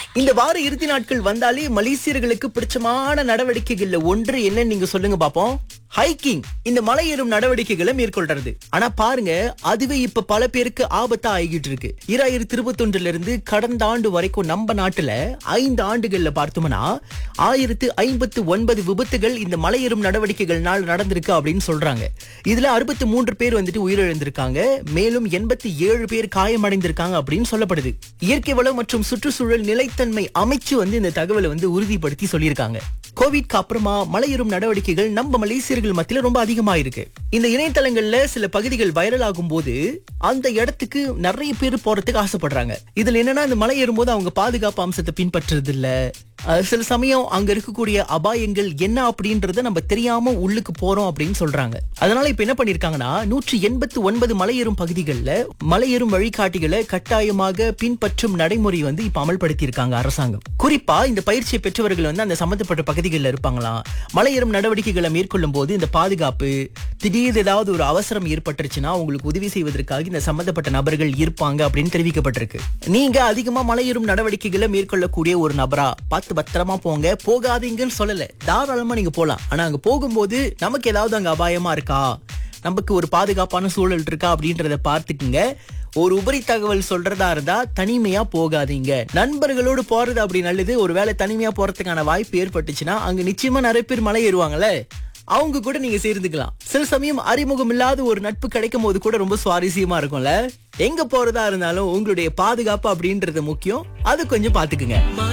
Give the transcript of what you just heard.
இந்த வார இறுதி நாட்கள் வந்தாலே மலேசியர்களுக்கு பிடிச்சமான நடவடிக்கைகள்ல ஒன்று என்னன்னு நீங்க சொல்லுங்க பாப்போம் ஹைக்கிங் இந்த மலை ஏறும் நடவடிக்கைகளை மேற்கொள்றது ஆனா பாருங்க அதுவே இப்ப பல பேருக்கு ஆபத்தா ஆகிட்டு இருக்கு இராயிரத்தி இருபத்தொன்றுல இருந்து கடந்த ஆண்டு வரைக்கும் நம்ம நாட்டுல ஐந்து ஆண்டுகள்ல பார்த்தோம்னா ஆயிரத்து ஐம்பத்து ஒன்பது விபத்துகள் இந்த மலையேறும் நடவடிக்கைகள்னால் நடந்திருக்கு அப்படின்னு சொல்றாங்க இதுல அறுபத்தி மூன்று பேர் வந்துட்டு உயிரிழந்திருக்காங்க மேலும் எண்பத்தி ஏழு பேர் காயமடைந்திருக்காங்க அப்படின்னு சொல்லப்படுது இயற்கை வளம் மற்றும் சுற்றுச்சூழல் நிலைத்தன்மை அமைச்சு வந்து இந்த தகவலை வந்து உறுதிப்படுத்தி சொல்லியிருக்காங்க கோவிட்க்கு அப்புறமா மலையேறும் நடவடிக்கைகள் நம்ம மலேசியர்கள் மத்தியில ரொம்ப அதிகமா இருக்கு இந்த இணையதளங்கள்ல சில பகுதிகள் வைரல் ஆகும் போது அந்த இடத்துக்கு நிறைய பேர் போறதுக்கு ஆசைப்படுறாங்க இதுல என்னன்னா இந்த மலை ஏறும்போது அவங்க பாதுகாப்பு அம்சத்தை பின்பற்றுறது இல்ல அஹ் சில சமயம் அங்க இருக்கக்கூடிய அபாயங்கள் என்ன அப்படின்றத நம்ம தெரியாம உள்ளுக்கு போறோம் அப்படின்னு சொல்றாங்க அதனால இப்ப என்ன பண்ணிருக்காங்கன்னா நூற்றி எண்பத்தி ஒன்பது மலையேறும் பகுதிகளில் மலையேறும் வழிகாட்டிகளை கட்டாயமாக பின்பற்றும் நடைமுறை வந்து இப்ப அமல்படுத்தி இருக்காங்க அரசாங்கம் குறிப்பா இந்த பயிற்சியை பெற்றவர்கள் வந்து அந்த சம்பந்தப்பட்ட பகுதிகளில் இருப்பாங்களாம் மலையேறும் நடவடிக்கைகளை மேற்கொள்ளும் போது இந்த பாதுகாப்பு திடீர் ஏதாவது ஒரு அவசரம் ஏற்பட்டுருச்சுன்னா உங்களுக்கு உதவி செய்வதற்காக இந்த சம்பந்தப்பட்ட நபர்கள் இருப்பாங்க அப்படின்னு தெரிவிக்கப்பட்டிருக்கு நீங்க அதிகமா மலையேறும் நடவடிக்கைகளை மேற்கொள்ளக்கூடிய ஒரு நபரா பார்த்து பத்திரமா போங்க போகாதீங்கன்னு சொல்லல தாராளமா நீங்க போலாம் ஆனா அங்க போகும்போது நமக்கு ஏதாவது அங்க அபாயமா இருக்கா நமக்கு ஒரு பாதுகாப்பான சூழல் இருக்கா அப்படின்றத பார்த்துக்குங்க ஒரு உபரி தகவல் சொல்றதா இருந்தா தனிமையா போகாதீங்க நண்பர்களோடு போறது அப்படி நல்லது ஒருவேளை தனிமையா போறதுக்கான வாய்ப்பு ஏற்பட்டுச்சுன்னா அங்க நிச்சயமா நிறைய பேர் மலை ஏறுவாங்கல்ல அவங்க கூட நீங்க சேர்ந்துக்கலாம் சில சமயம் அறிமுகம் இல்லாத ஒரு நட்பு கிடைக்கும் போது கூட ரொம்ப சுவாரஸ்யமா இருக்கும்ல எங்க போறதா இருந்தாலும் உங்களுடைய பாதுகாப்பு அப்படின்றது முக்கியம் அது கொஞ்சம் பாத்துக்குங்க